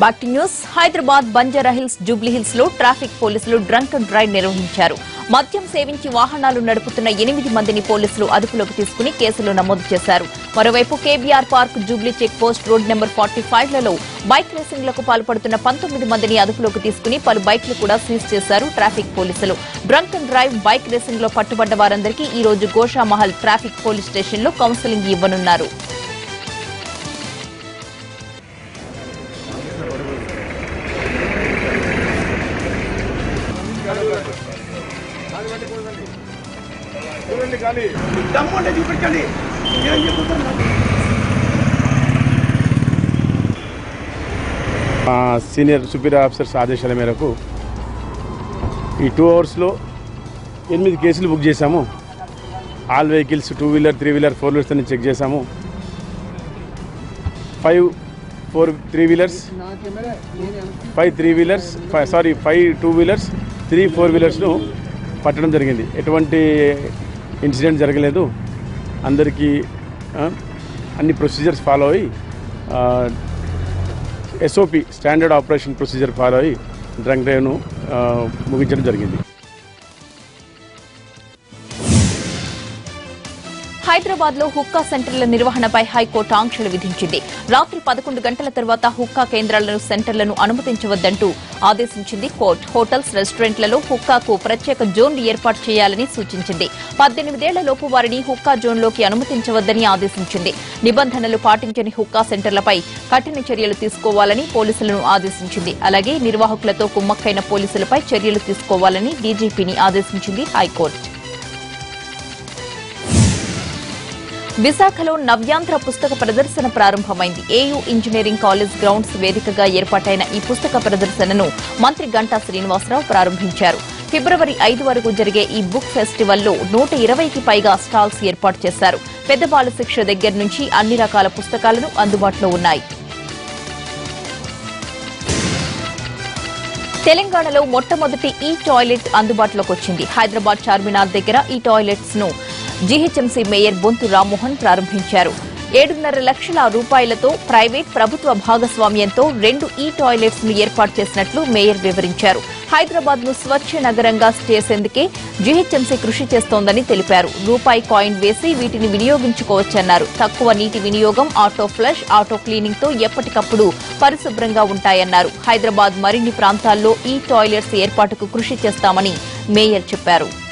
back to news Hyderabad Banjara hills Jubilee hills లో traffic పోలీసులు drunk and drive నిర్వహించారు మద్యం సేవించి వాహనాలు నడుపుతున్న ఎనిమిది మందిని పోలీసులు అదుపులోకి తీసుకుని కేసులు నమోదు చేశారు మరోవైపు KBR park Jubilee check post road number forty లలో బైక్ రేసింగ్లకు పాల్పడుతున్న పంతొమ్మిది మందిని అదుపులోకి తీసుకుని పలు బైక్లు కూడా సీజ్ చేశారు ట్రాఫిక్ పోలీసులు drunk and drive bike racing లో పట్టుబడ్డ వారందరికీ ఈ రోజు గోషామహల్ ట్రాఫిక్ పోలీస్ స్టేషన్ లో కౌన్సిలింగ్ ఇవ్వనున్నారు చూడండి ఖాళీ దమ్ము ఉంటే చూపించండి ఏం చెప్పుతున్నారు మా సీనియర్ సుపీరియర్ ఆఫీసర్స్ ఆదేశాల మేరకు ఈ టూ అవర్స్లో ఎనిమిది కేసులు బుక్ చేశాము all vehicles two wheeler three wheeler four wheelers అని చెక్ చేశాము five four three wheelers five three wheelers five sorry five two wheelers three four వీలర్స్ను పట్టడం జరిగింది ఎటువంటి ఇన్సిడెంట్ జరగలేదు అందరికీ ఆ, అన్ని ప్రొసీజర్స్ ఫాలో అయ్యి SOP standard operation procedure follow అయ్యి డ్రంక్ డ్రైవ్ను ఆ, ముగించడం జరిగింది హైదరాబాద్ లో హుక్కా సెంటర్ల నిర్వహణపై హైకోర్టు ఆంక్షలు విధించింది రాత్రి పదకొండు గంటల తర్వాత హుక్కా కేంద్రాలను సెంటర్లను అనుమతించవద్దంటూ ఆదేశించింది కోర్టు హోటల్స్ రెస్టారెంట్లలో హుక్కాకు ప్రత్యేక జోన్లు ఏర్పాటు చేయాలని సూచించింది పద్దెనిమిదేళ్ల లోపు వారిని హుక్కా జోన్లోకి అనుమతించవద్దని ఆదేశించింది నిబంధనలు పాటించని హుక్కా సెంటర్లపై కఠిన చర్యలు తీసుకోవాలని పోలీసులను ఆదేశించింది అలాగే నిర్వాహకులతో కుమ్మక్కైన పోలీసులపై చర్యలు తీసుకోవాలని డీజీపీని ఆదేశించింది హైకోర్టు విశాఖలో నవ్యాంధ్ర పుస్తక ప్రదర్శన ప్రారంభమైంది ఏయూ ఇంజనీరింగ్ కాలేజ్ గ్రౌండ్స్ వేదికగా ఏర్పాటైన ఈ పుస్తక ప్రదర్శనను మంత్రి గంటా శ్రీనివాసరావు ప్రారంభించారు ఫిబ్రవరి ఐదు వరకు జరిగే ఈ బుక్ ఫెస్టివల్లో నూట ఇరవైకి పైగా స్టాల్స్ ఏర్పాటు చేశారు పెద్దబాల శిక్ష దగ్గర నుంచి అన్ని రకాల పుస్తకాలను అందుబాటులో ఉన్నాయి తెలంగాణలో మొట్టమొదటి ఈ టాయిలెట్ అందుబాటులోకి వచ్చింది హైదరాబాద్ చార్మినార్ దగ్గర ఈ టాయిలెట్స్ ను జీహెచ్ఎంసీ మేయర్ బొంతు రామ్మోహన్ ప్రారంభించారు ఏడున్నర లక్షల రూపాయలతో ప్రైవేట్ ప్రభుత్వ భాగస్వామ్యంతో రెండు ఈ టాయిలెట్స్ ను ఏర్పాటు చేసినట్లు మేయర్ వివరించారు హైదరాబాద్ ను స్వచ్ఛ నగరంగా చేసేందుకే జీహెచ్ఎంసీ కృషి చేస్తోందని తెలిపారు రూపాయి కాయిన్ వేసి వీటిని వినియోగించుకోవచ్చన్నారు తక్కువ నీటి వినియోగం ఆటో ఫ్లష్ ఆటో క్లీనింగ్ తో ఎప్పటికప్పుడు పరిశుభ్రంగా ఉంటాయన్నారు హైదరాబాద్ మరిన్ని ప్రాంతాల్లో ఈ టాయిలెట్స్ ఏర్పాటుకు కృషి చేస్తామని మేయర్ చెప్పారు